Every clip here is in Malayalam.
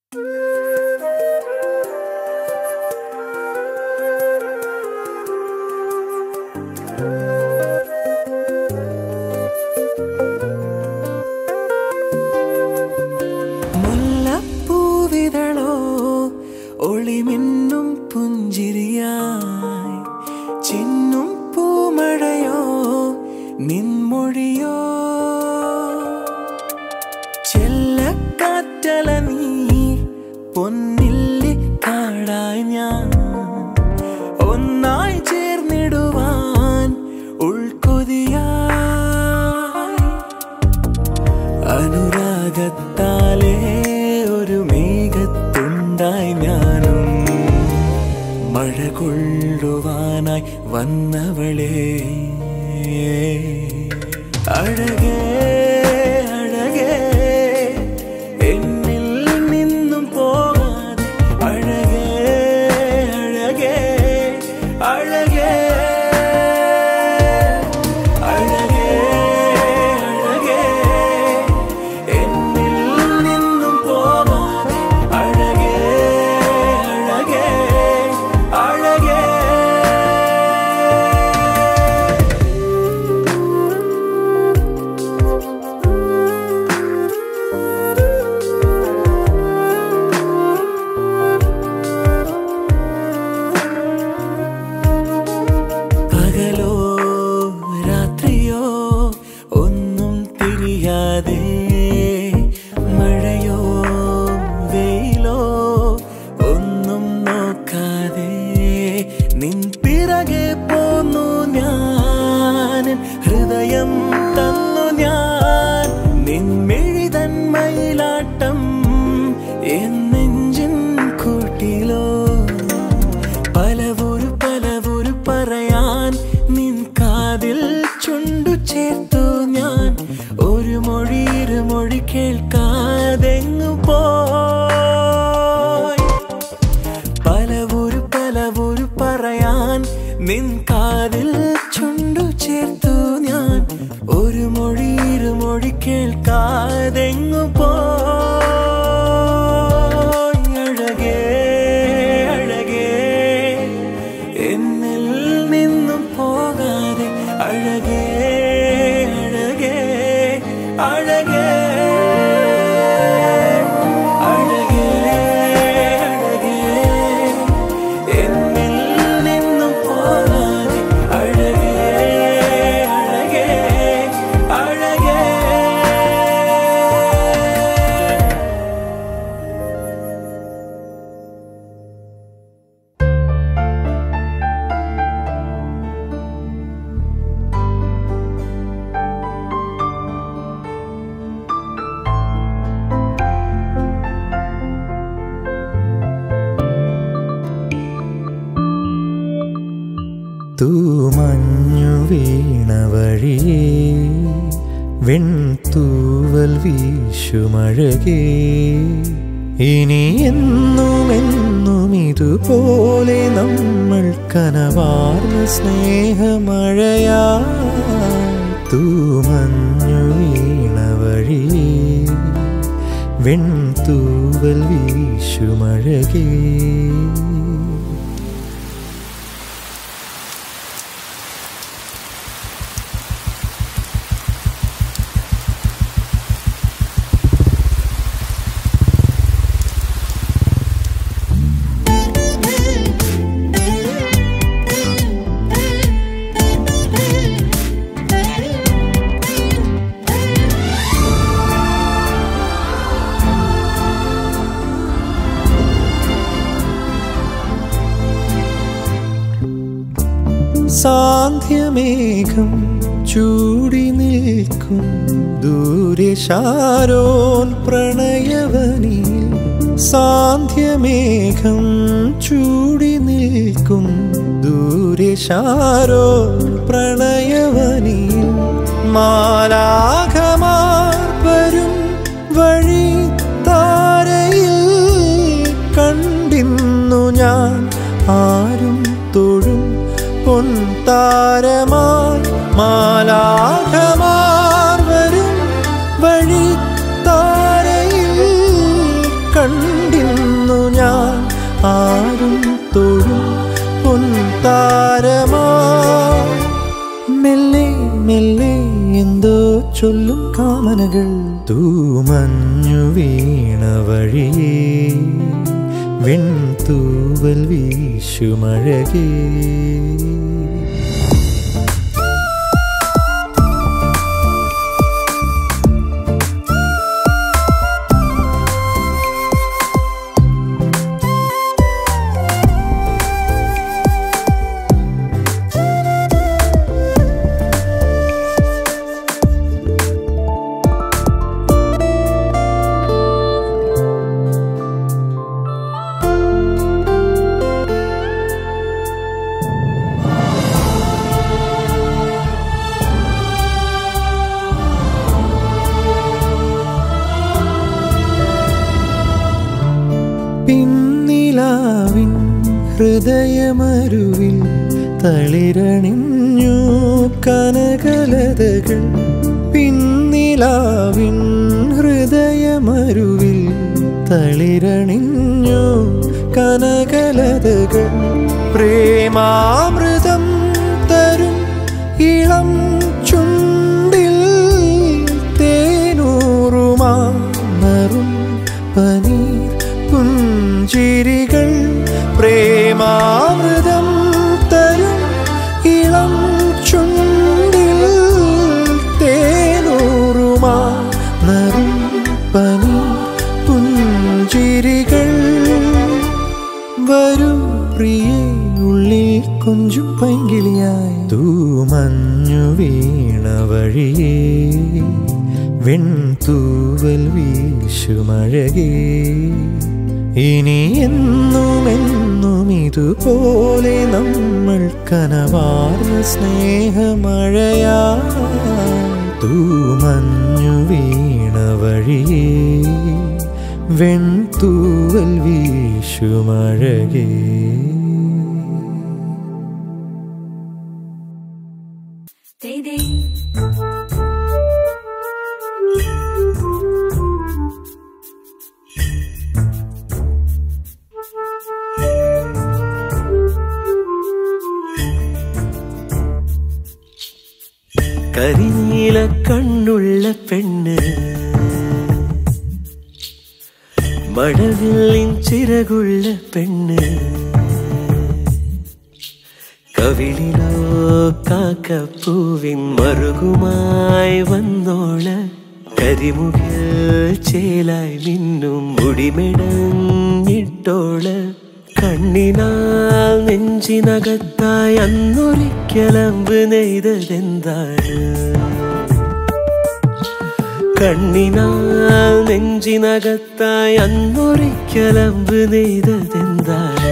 മുല്ലപ്പൂവിതളോ ഒളിമിന്നും പുഞ്ചിരിയായി ചിന്നും പൂമഴയോ നിൻമൊഴിയോ ചെല്ലക്കാറ്റല നീ പൊന്നില്ലി കാടായി ഞാൻ ഒന്നായി ചേർന്നിടുവാൻ ഉൾക്കൊതിയായി അനുരാഗത്താലേ ഒരു മേഘത്തുണ്ടായി ഞാനും മഴ കൊള്ളുവാനായി വന്നവളെ അഴകേ അഴകേ എന്നിൽ നിന്നും പോകാതെ അഴകേ അഴകേ അഴകേ അഴകേ അഴകേ എന്നിൽ നിന്നും പോകാതെ അഴകേ അഴകേ അഴകേ പകലോ രാത്രിയോ ഒന്നും തിരിയാതെ മഴയോ വെയിലോ ഒന്നും നോക്കാതെ നിൻ പിറകെ പോന്നു ഞാൻ ഹൃദയം തന്നു ഞാൻ നിൻ മെഴുതൻ മയിലാട്ടം എന്നെഞ്ചിൻ കൂട്ടിലോ പലവൊരു പലവൊരു പറയാൻ നിൻ കാതിൽ ചുണ്ടു ചേർത്തു ഞാൻ ഒരു മൊഴി ഇരുമൊഴി കേൾക്കാതെങ്ങു പോയി പലവൊരു പലവൊരു പറയാൻ നിൻ കാതിൽ ചുണ്ടു ചേർത്തു ഞാൻ ഒരു മൊഴി ഇരുമൊഴി കേൾക്കാതെങ്ങു പോയി അഴകേ അഴകേ എന്നിൽ നിന്നും പോകാതെ അഴകേ അഴകേ അഴകേ അഴകേ അഴകേ എന്നിൽ നിന്നും പോകാതെ അഴകേ അഴകേ അഴകേ തൂമഞ്ഞു വീണ വഴിയേ വെൺതൂവൽ വീശുമഴകേ ഇനി എന്നും എന്നും ഇതുപോലെ നമ്മൾ കനവാർന്ന സ്നേഹമഴയാ തൂമഞ്ഞു വീണ വഴിയേ വെൺതൂവൽ വീശുമഴകേ സാന്ധ്യമേഘം ചൂടി നിൽക്കും ദൂരെ ശാരോൻ പ്രണയവനിൽ സാന്ധ്യമേഘം ചൂടി നിൽക്കും ദൂരെ ശാരോൻ പ്രണയവനിൽ മാലാഘമാർ വരും വഴി താരയിൽ കണ്ടിന്നു ഞാൻ ആരും തൊഴും പൊൻതാരമായി മാലാഘമാർ വരും വഴി താരയിൽ കണ്ടിന്നു കണ്ടിന്നു ഞാൻ ആരും തൊഴും പൊൻതാരമാ മെല്ലെ മെല്ലെ എന്തോ ചൊല്ലും കാമനകൾ തൂമഞ്ഞു വീണ വഴിയേ വെൺതൂവൽ വീശുമഴകേ പിന്നിലാവിൻ ഹൃദയമരുവിൽ തളിരണിഞ്ഞു കനകലതകൾ പിന്നിലാവിൻ ഹൃദയമരുവിൽ തളിരണിഞ്ഞു കനകലതകൾ പ്രേമാമൃതം തരും ഇളം ചുണ്ടിൽ തേനൂറുമാ നറും പനീർ പുഞ്ചിരികൾ പ്രേമാമൃതം തരും ഇളം ചുണ്ടിൽ തേനൂറുമാ നറും പനീർ പുഞ്ചിരികൾ വരൂ പ്രിയേ ഉള്ളിൽ കൊഞ്ചും പൈങ്കിളിയായി തൂമഞ്ഞു വീണ വഴിയേ വെൺതൂവൽ വീശുമഴകേ ഇനി എന്നും എന്നും ഇതുപോലെ നമ്മൾ കനവാർന്ന സ്നേഹമഴയാ തൂമഞ്ഞു വീണ വഴിയേ വെൺതൂവൽ വീശുമഴകേ കരിനീല കണ്ണുള്ള പെണ്ണ് മഴവില്ലിൻ ചിറകുള്ള പെണ്ണ് കവിളിലോ കാക്കപ്പൂവിൻ മറുകുമായി വന്നോള കരിമുകിൽ ചേലായി മിന്നും മുടിമെടഞ്ഞിട്ടോള കണ്ണിനാൽ നെഞ്ചിനകത്തായി അന്നൊരിക്കലമ്പ് നെയ്തതെന്താണ് കണ്ണിനാൽ നെഞ്ചിനകത്തായി അന്നൊരിക്കലമ്പ് നെയ്തതെന്താണ്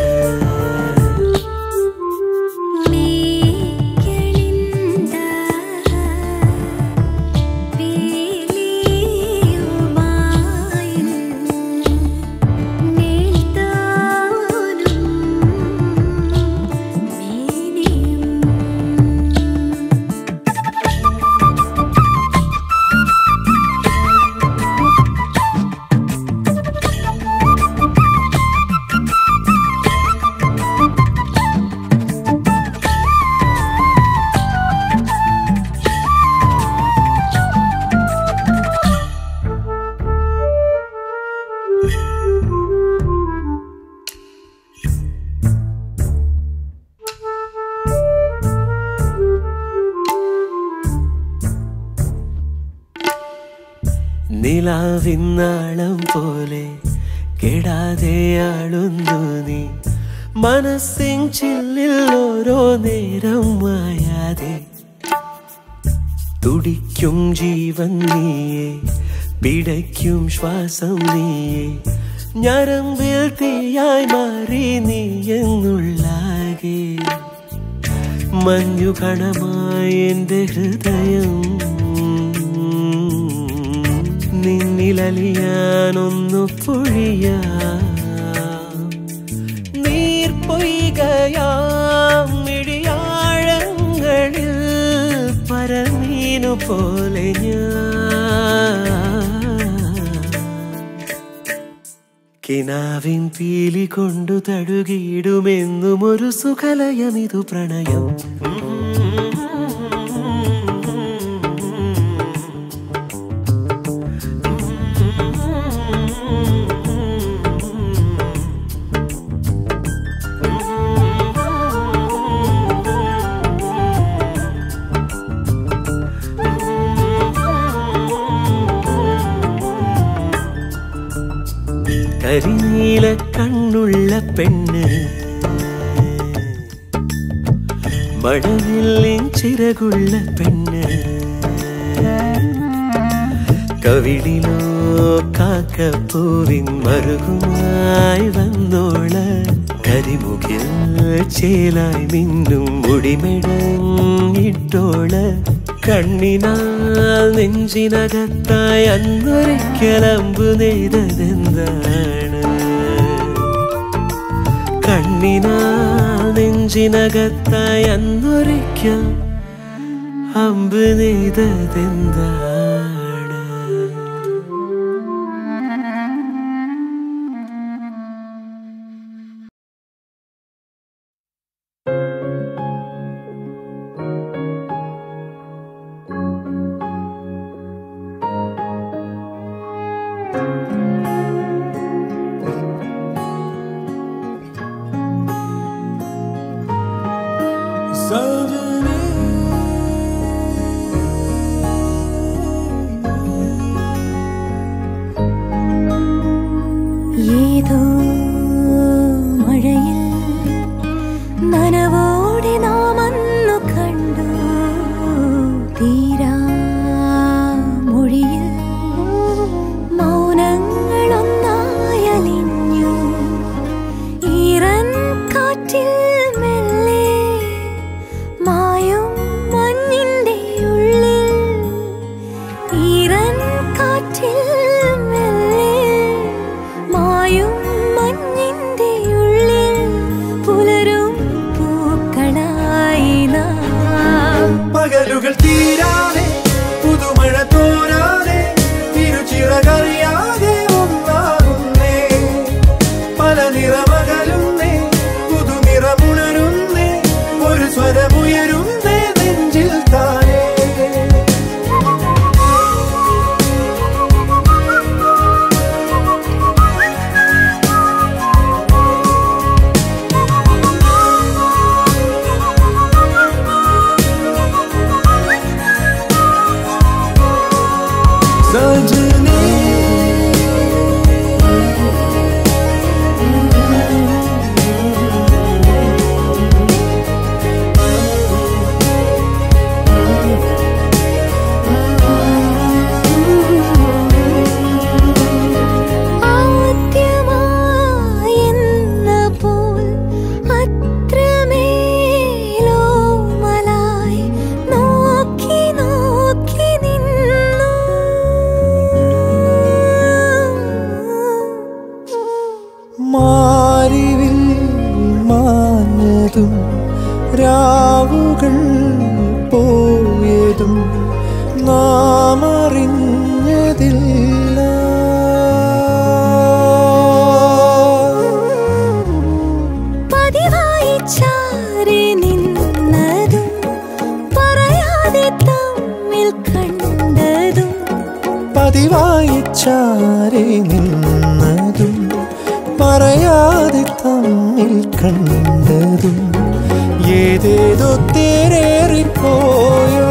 നിലാവിന്നാളം പോലെ കെടാതെയാളുന്നു നീ മനസ്സിൻ ചില്ലിൽ ഓരോ നേരം മായാതെ തുടിക്കും ജീവൻ നീയെ പിടയ്ക്കും ശ്വാസം നീയെ ഞരമ്പിൽ തീയായി മാറി നീ എന്നുള്ളാകെ മഞ്ഞു കണമായി എൻ്റെ ഹൃദയം നിന്നിലലിയാനൊന്നു പൊഴിയാ നീർ പൊയ്കയാം മിഴിയാഴങ്ങളിൽ പരമീനു പോലെ ഞാൻ കിനാവിൻ പീലി കൊണ്ടു തഴുകിയിടുമെന്നും ഒരു സുഖലയമിതു പ്രണയം കരിനീല കണ്ണുള്ള പെണ്ണ് മഴവില്ലിൻ ചിറകുള്ള പെണ്ണ് കവിളിലോ കാക്കപ്പൂവിൻ മറുകുമായി വന്നോള് കരിമുകിൽ ചേലായി മിന്നും മുടിമെടങ്ങിട്ടോള് കണ്ണിനാൽ നെഞ്ചിനകത്തായി അന്നൊരിക്കലമ്പു നെയ്തതെന്താണ് കണ്ണിനാൽ നെഞ്ചിനകത്തായി അന്നൊരിക്കൽ അമ്പ് നെയ്തതെന്താണ് ഏതോ മഴയിൽ നനവോടെ നാം അന്നു കണ്ടു തീരാ മൊഴിയിൽ മൗനങ്ങളൊന്നായലിഞ്ഞു ഈറൻ കാറ്റിൽ മെല്ലെ മായും മഞ്ഞിന്റെ ഉള്ളിൽ ഈറൻ കാറ്റിൽ മെല്ലെ മായും മഞ്ഞിന്റെ ഉള്ളിൽ പുലരും പൂക്കളായി നാം പകലുകൾ തീരാതെ പുതുമഴ തോരാതെ തിരുച്ചിറകറിയാതെ ഒന്നാകുന്നേ പല നിറമകലുന്നേ പുതുനിറമുണരുന്നേ ഒരു സ്വരമുയരുന്നേ നെഞ്ചിൽ താനേ സജനേ ആദ്യമായെന്ന പോൽ അത്രമേലോമലായി നോക്കി നോക്കി നിന്നു മാറിവിൽ മാഞ്ഞതും രാവുകൾ പോയതും നാം അറിഞ്ഞതില്ല പതിവായി ചാരി നിന്നതും പറയാതെ തമ്മിൽ കണ്ടതും പതിവായി ചാരി നിന്നതും പറയാതെ തമ്മിൽ കണ്ടതും ഏതേതോ തേരേറിപ്പോയോ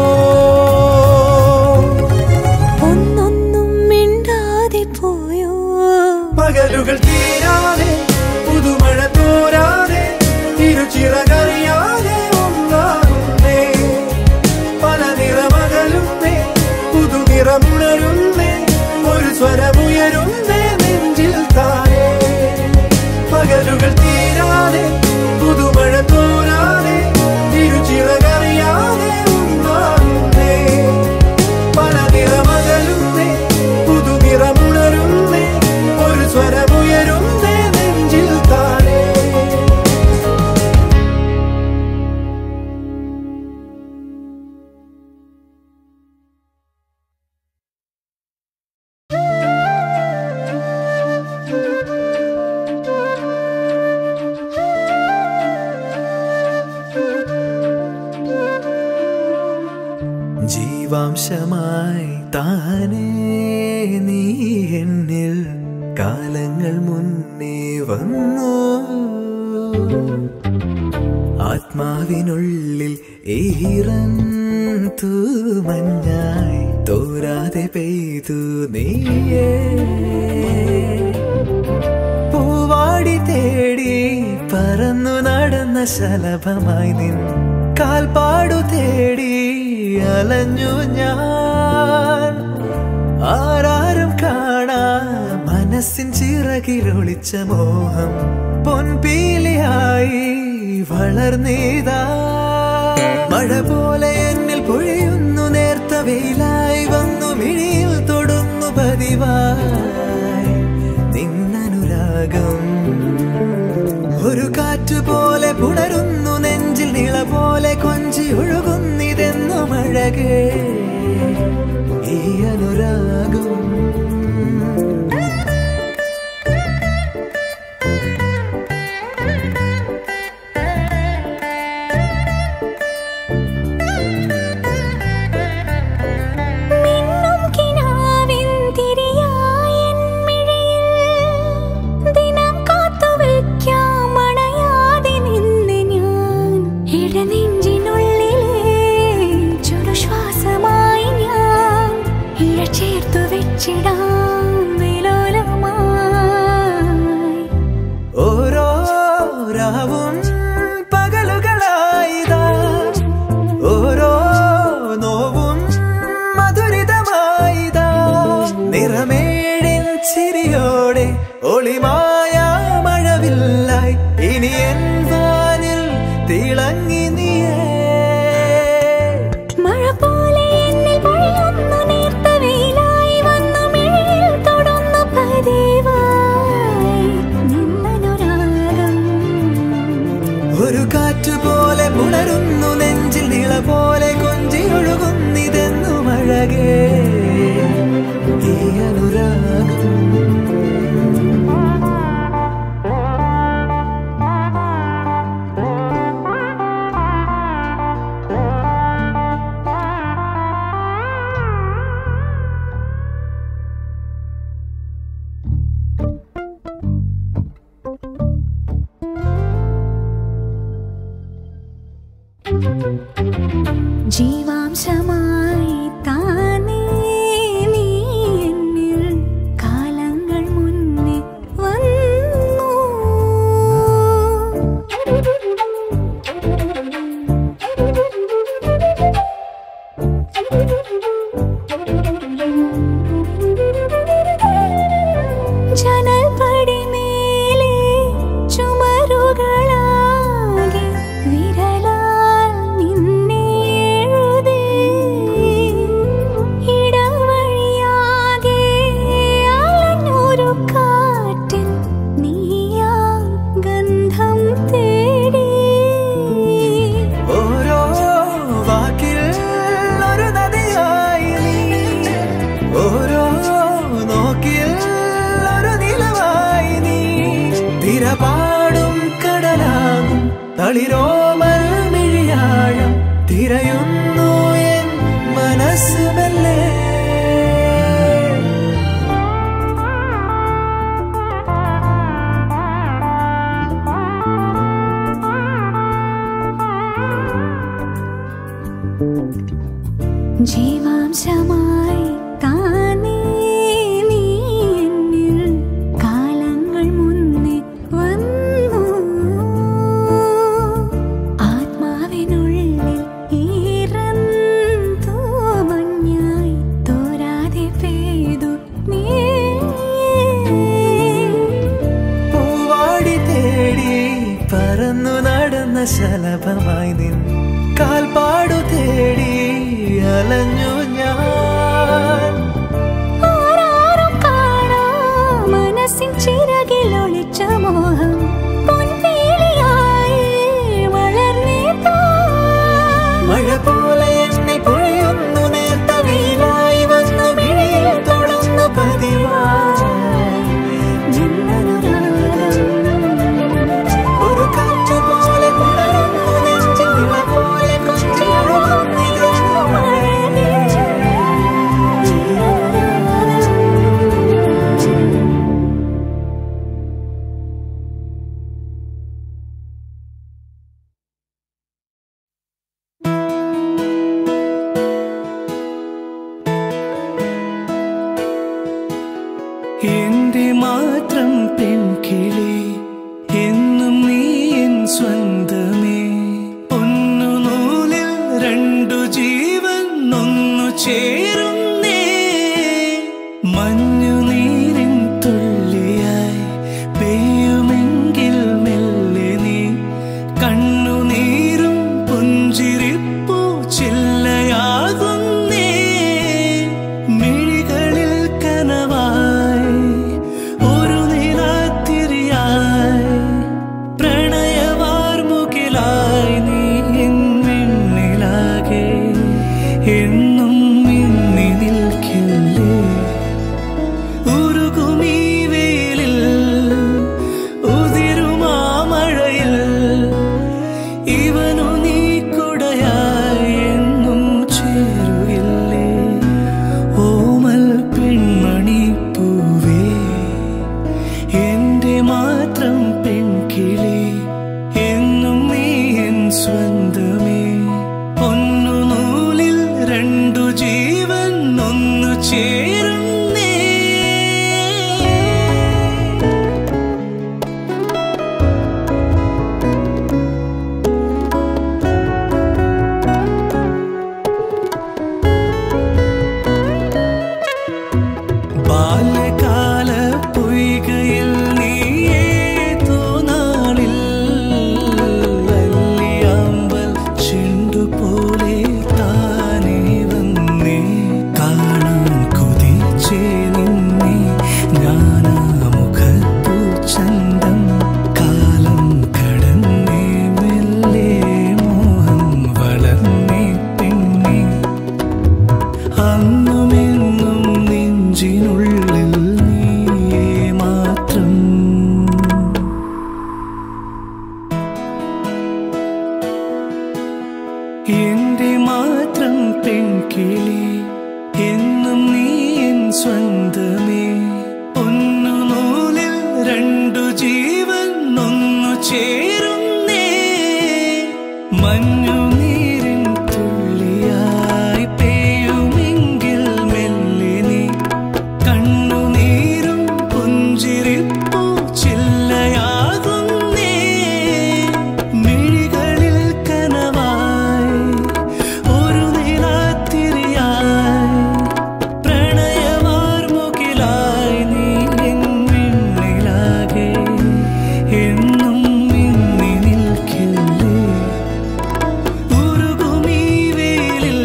ഒന്നൊന്നും മിണ്ടാതെ പോയോ പകലുകൾ തീരാതെ പുതുമഴ തോരാതെ തിരുച്ചിറകറിയാതെ ഒന്നാകുന്നേ പല നിറമകലുന്നേ പുതുനിറമുണരുന്നേ ഒരു സ്വരമുയരുന്നേ നെഞ്ചിൽ താനേ പകലുകൾ തീരാതെ പുതുമഴ തോരാതെ തിരുച്ചിറകറിയാതെ ഒന്നാകുന്നേ പല നിറമകലുന്നേ പുതുനിറമുണരുന്നേ ഒരു സ്വരമുയരുന്നേ നെഞ്ചിൽ താനേ ജീവാംശമായി താനേ നീ എന്നിൽ കാലങ്ങൾ മുന്നേ വന്നു ആത്മാവിനുള്ളിൽ ഈറൻ തൂമഞ്ഞായി തോരാതെ പെയ്തു നീയേ പൂവാടി തേടി പറന്നു നടന്ന ശലഭമായി നിൻ കാൽപ്പാടു തേടി അലഞ്ഞു ഞാൻ ആരാരും കാണാ മനസ്സിൻ ചിറകിലൊളിച്ച മോഹം പൊൻപീലിയായി വളർന്നീതാ മഴ പോലെ എന്നിൽ പൊഴിയുന്നു നേർത്ത വെയിലായി വന്നു മിഴിയിൽ തൊടുന്നു പതിവായി നിന്നനുരാഗം ഒരു കാറ്റ് പോലെ പുണരുന്നു നെഞ്ചിൽ നിള പോലെ കൊഞ്ചി ഒഴുകുന്നിതെന്നു മഴകേ ഈ അനുരാഗം മിന്നും കിനാവിൻ തിരിയായൻ മിഴിയിൽ ദിനം കാത്തുവയ്ക്കാം അണയാതെ നിന്ന് ഞാൻ ഇടനെഞ്ചിനുള്ളിലെ ചുടുശ്വാസമായി ഞാൻ ഇഴ ചേർത്തു വെച്ചിടാം വിലോലമായി ഓരോ രാവും പകലുകളായിതാ ഓരോ നോവും മധുരിതമായിതാ നിറമേഴിൻ ചിരിയോടെ ഒളിമായ മഴവില്ലായി ഇനി എൻ വാനിൽ തിളങ്ങി നീയേ മഴ പോലെ എന്നിൽ പൊഴിയുന്നു നേർത്ത വെയിലായി വന്നു മിഴിയിൽ തൊടുന്നു പതിവായി നിന്നനുരാഗം ഒരു കാറ്റ് പോലെ പുണരുന്നു നെഞ്ചിൽ നിള പോലെ കൊഞ്ചി ഒഴുകുന്നിതെന്നു മഴകേ ഈ അനുരാഗം ജീവാംശമായി താനേ നീ എന്നിൽ കാലങ്ങൾ മുന്നേ വന്നു ജനൽപടിമേലെ ചുമരുകളാകെ വിരലാൽ നിന്നെ എഴുതി ഇടവഴിയാകെ അലഞ്ഞൊരു കാറ്റിൽ നീയാ ഗന്ധം തേടി ഓരോ വാക്കിൽ ഒരു നദിയായി നീ ഓരോ നോക്കിൽ ഒരു നിലവായി നീ തിരപാടും കടലാകും തളിരോമൽ മിഴിയാഴം തിരയുന്നു എൻ മനസ്സുമല്ലേ ജീവാംശമായി താനേ നീ എന്നിൽ കാലങ്ങൾ മുന്നേ വന്നു ആത്മാവിനുള്ളിൽ ഈറന്തോ മഞ്ഞായി തോരാതെ പെയ്തു നീ പൂവാടി തേടി പറന്നു നടന്ന ശലഭമായി നിൻ കാൽപ്പാടു തേടി അലഞ്ഞു ഞാൻ ആരാരും കാണാ മനസ്സിൻ ചിറകിൽ ഒളിച്ച മോഹം പൊൻവേലിയായി വളർന്നേതാ മഴ പോലെ എന്നെ പൊഴിയുന്നു നേർത്ത വെയിലായി വന്നു മിഴിയിൽ തൊടുന്നു പതിവായി ഒരു കാറ്റ് പോലെ പുണരുന്നു നെഞ്ചിൽ ഇവ പോലെ കൊഞ്ചിയൊഴുകുന്നിതെന്നു മഴയേ. മഞ്ഞുനീരിൻ തുള്ളിയായി പെയ്യുമെങ്കിൽ മെല്ലെ നീ കണ്ണുനീരും പുഞ്ചിരിപ്പൂ ചില്ലയാകുന്നേ മിഴികളിൽ കനവായി ഒരു നിലാത്തിരിയായി പ്രണയമാർമുകിലായി നീ എന്നിലാകെ എന്നും മിന്നി നിൽക്കില്ലേ ഉരുകുമീ വെയിലിൽ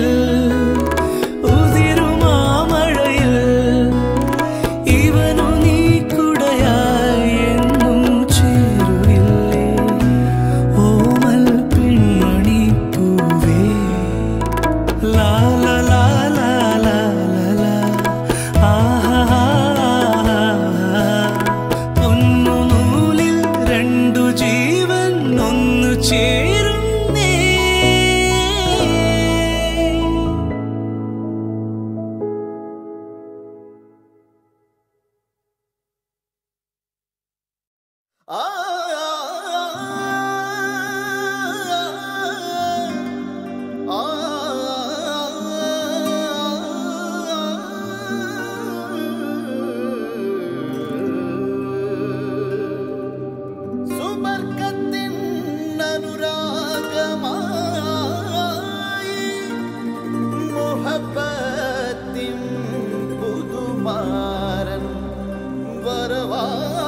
ഉതിരുമാ മഴയിൽ ഇവനു നീ കുടയായി എന്നും ചേരുകില്ലേ ഓമൽ പെൺമണി പൂവേ ലാ ലാ ലാ ലാ ലാ ലാ ലാ ആഹാ പൊന്നു നൂലിൽ രണ്ടു ജീവൻ ഒന്നു ചേരുന്നേ സുബർക്കത്തിൻ അനുരാഗമായി മുഹബത്തിൻ പുതുമാരൻ വരവാ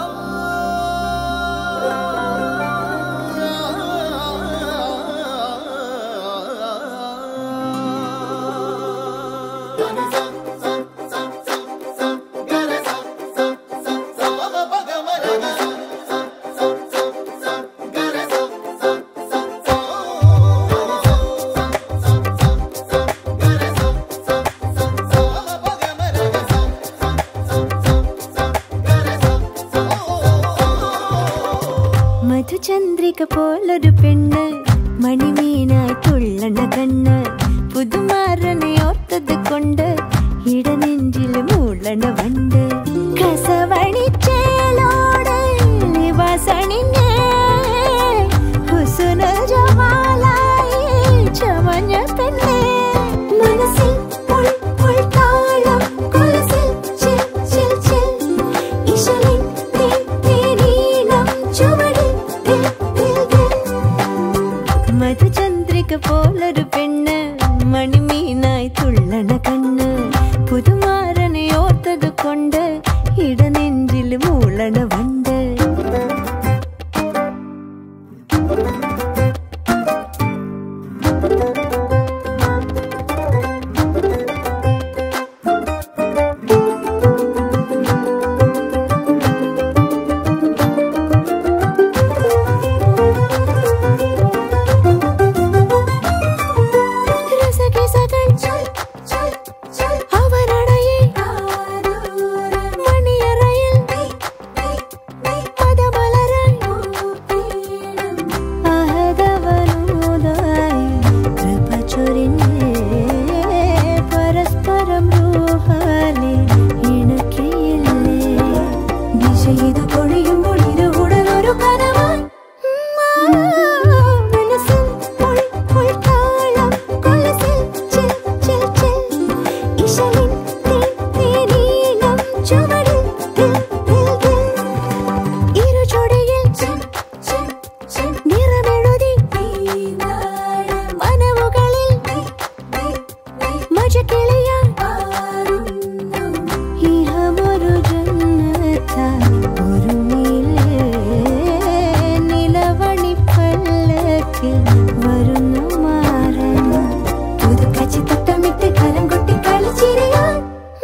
മധുചന്ദ്രിക പോലൊരു പെണ്ണ് മണിമീനായി തുള്ളണ കണ്ണ് പുതുമാരനെ ഓർത്തത് കൊണ്ട് ഇടനെഞ്ചിൽ മൂളണ വണ്ട് കസവണിച്ചേലോട് നിവാസണിഞ്ഞേ ഹുസുന ജമാലായി ചമഞ്ഞ പെണ്ണേ മനസ്സിൽ പുൾ പുൾ താളം കൊലസിൽ ചിൽ ചിൽ ചിൽ ഇശലിൻ തേ തേനീണം ചുവടിൽ ദിൽ ദിൽ ദിൽ മധുചന്ദ്രിക പോലൊരു പെണ്ണ് മണിമീനായി തുള്ളണ കണ്ണ് പുതുമാരനെ ഓർത്തത് കൊണ്ട് ഇടനെഞ്ചിൽ മൂളണ വണ്ട് രസകിസകൾ അവരടയെ മണിയറയിൽ പദമലരായി അഹദവനൂതായി കൃപ ചൊരിഞ്ഞേ പരസ്പരം റൂഹാലെ ഇണക്കിയില്ലേ ദിശയിത് പൊഴിയുമ്പോൾ ഇരുകുടലൊരു കനവായി മനസ്സിൽ പുൾ പുൾ താളം കൊലസിൽ ചിൽ ചിൽ ചിൽ ഇശലിൻ തേ തേനീണം ചുവടിൽ ദിൽ ദിൽ ദിൽ ഇരുചുടിയിൽ നിറമെഴുതി മനവുകളിൽ മജക്കിളിയാൽ ഇഹമൊരു ജന്നത്താൽ ഒരുങ്ങിയില്ലേ നിലവണിപ്പല്ലക്കിൽ വരുന്നു മാറൻ പുതുക്കച്ചി തൊട്ടമിട്ട് കരം കൊട്ടി കളിച്ചിരിയാൻ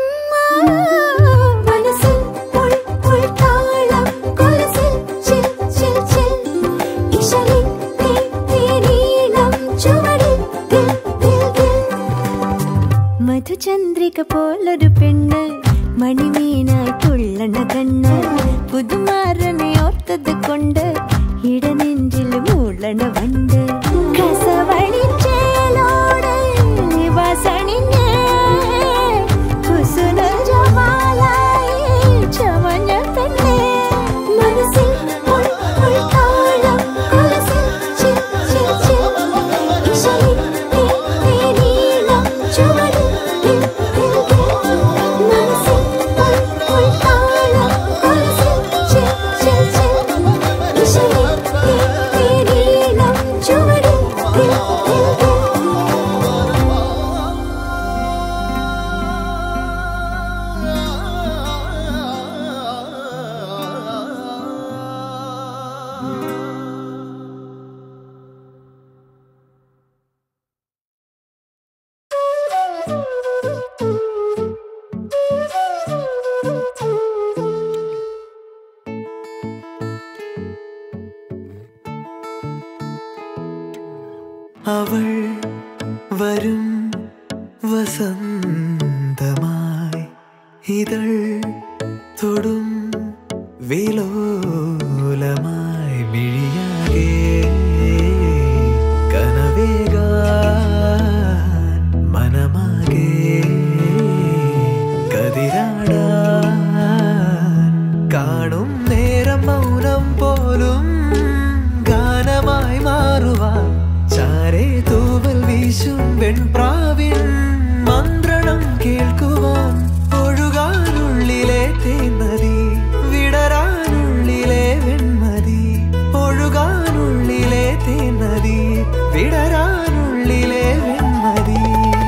മനസ്സിൽ പുൾ പുൾ താളം കൊലസിൽ ചിൽ ചിൽ ചിൽ ഇശലിൻ തേ തേനീണം ചുവടിൽ ദിൽ ദിൽ ദിൽ മധുചന്ദ്രിക പോലൊരു പെണ്ണ് മണിമീനായി തുള്ളണ കണ്ണ് പുതുമാരനെ ഓർത്തത് കൊണ്ട് ഇടനെഞ്ചിൽ മൂളണ വണ്ട് കസവണിച്ചേലോട് നിവാസണിഞ്ഞേ കുസുന ജമാലായി ചമഞ്ഞ പെണ്ണേ മനസ്സിൽ പുൾ പുൾ താളം കൊലസിൽ ചിൽ ചിൽ ചിൽ അവൾ വരും വസന്തമായി ഇതൾ തൊടും വിലോലമായി മിഴിയാകെ കനവേകാൻ മനമാകെ കതിരാടാൻ കാണും നേരം മൗനം പോലും ഗാനമായി മാറുവാൻ ചാരേ തൂവൽ വീശും വെൺപ്രാവിൻ മന്ത്രണം കേൾക്കുവാൻ ഒഴുകാനുള്ളിലെ തേന്നതി വിടരാനുള്ളിലെ വെൺമതി ഒഴുകാനുള്ളിലെ തേന്നതി വിടരാനുള്ളിലെ വെൺമതി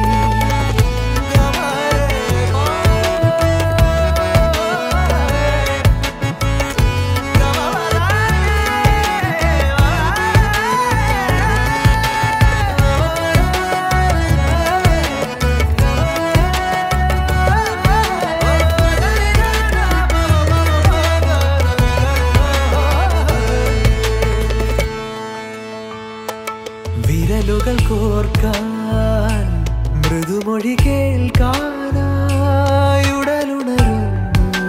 വിരലുകൾ കോർക്കാൻ മൃദുമൊഴി കേൾക്കാനായി ഉടലുണരുന്നു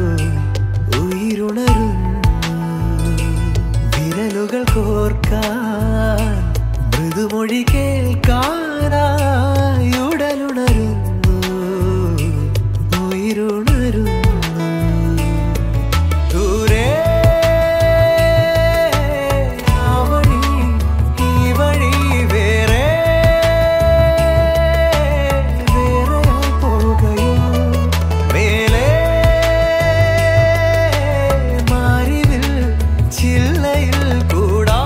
ഉயிருണരുന്നു വിരലുകൾ കോർക്കാൻ മൃദുമൊഴി കേൾക്കാനായി ഉടലുണരുന്നു ഉയിരുണരുന്നു ദൂരെ ആ വഴി ഈ വഴി വേറെ വേറെ പോകുകയോ മേലെ മാറിവിൽ ചില്ലയിൽ കൂടാ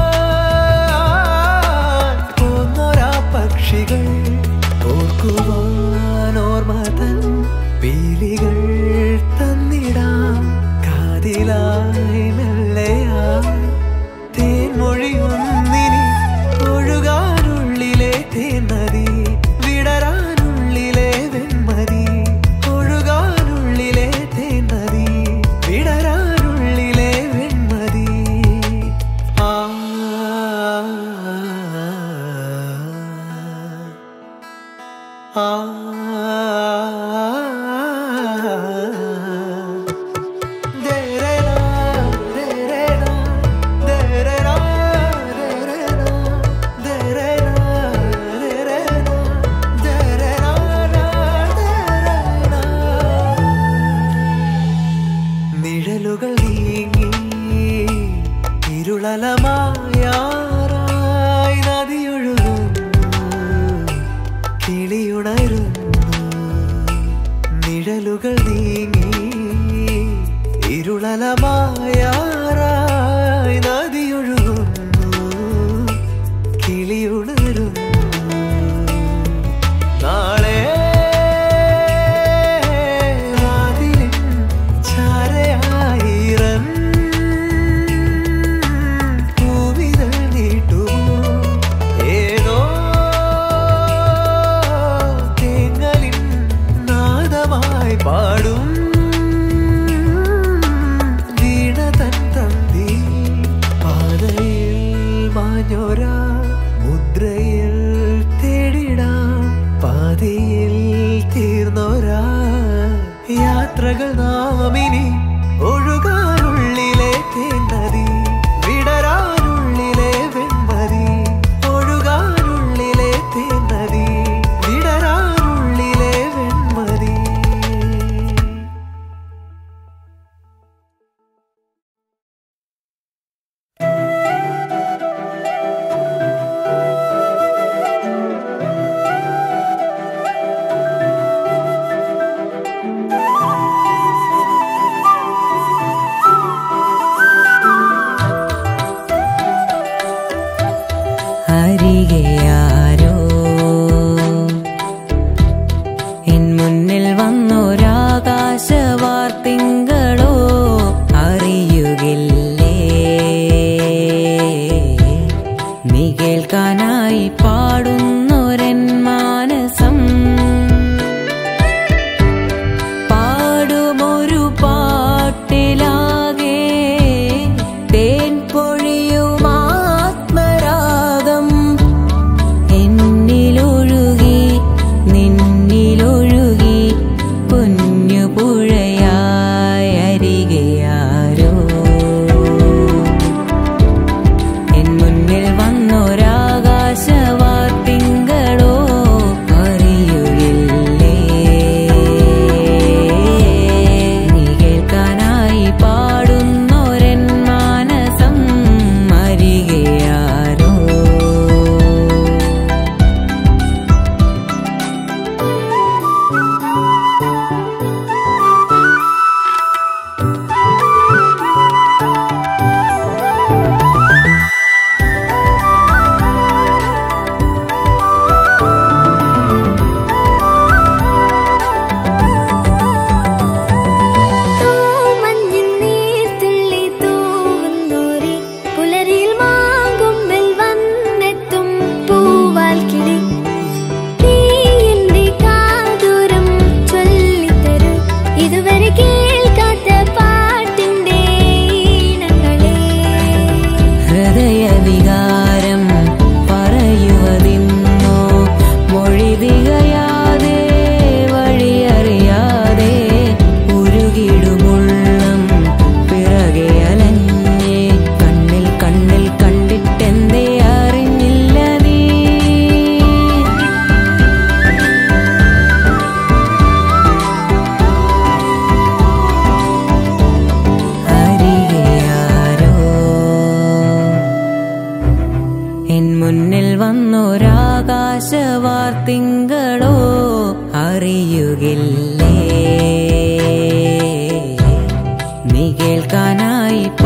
പോന്നൊരാ പക്ഷികൾ ഓർക്കുവാൻ ഓർമ്മതൻ പീലികൾ തന്നിടാം കാതിലായി മെല്ലയാ തേൻമൊഴിയൊന്നിനി ഒഴുകാനുള്ളിലെ തേന്നതി വിടരാനുള്ളിലെ വെൺമതി ഒഴുകാനുള്ളിലെ തേന്നതി വിടരാനുള്ളിലെ വെൺമതി ആ ആ ദേരേനാ, ദേരേനാ, ദേരേനാ, ദേരേനാ, ദേരേനാ, ദേരേനാ, ദേരേനാ, ദേരേനാ. നിഴലുകൾ നീങ്ങി ഇരുളലമായാറായി നദിയൊഴുകുന്നു കിളിയുണരുന്നു നിഴലുകൾ നീങ്ങി ഇരുളലമായാറായി നദിയൊഴുകുന്നു കിളിയുണരുന്നു നാളെ വാതിലിൻ ചാരയായിരം പൂവിതൾ നീട്ടുമോ ഏതോ തേങ്ങലിൻ നാദമായി പാടും വീണ തൻ തന്തി പാതയിൽ മാഞ്ഞോരാ മുദ്രയിൽ തേടിടാം പാതയിൽ തീർന്നോരാ യാത്രകൾ നാമിനി ഒഴുകാനുള്ളിലെ തേന്നതി വിടരാനുള്ളിലെ വെൺമതി ഒഴുകാനുള്ളിലെ തേന്നതി വിടരാനുള്ളിലെ വെൺമതി അരികെ ആരോ എൻ മുന്നിൽ വന്നൊരാകാശവാർത്തിങ്കളോ അറിയുകില്ലേ നീ കേൾക്കാനായി പാടുന്നൊരൻ മാനസം പാടുമൊരു പാട്ടിലാകെ തേൻ പൊഴിയും ആത്മരാഗം പ്രകാശവാർത്തിങ്കളോ അറിയുകില്ലേ നീ കേൾക്കാനായി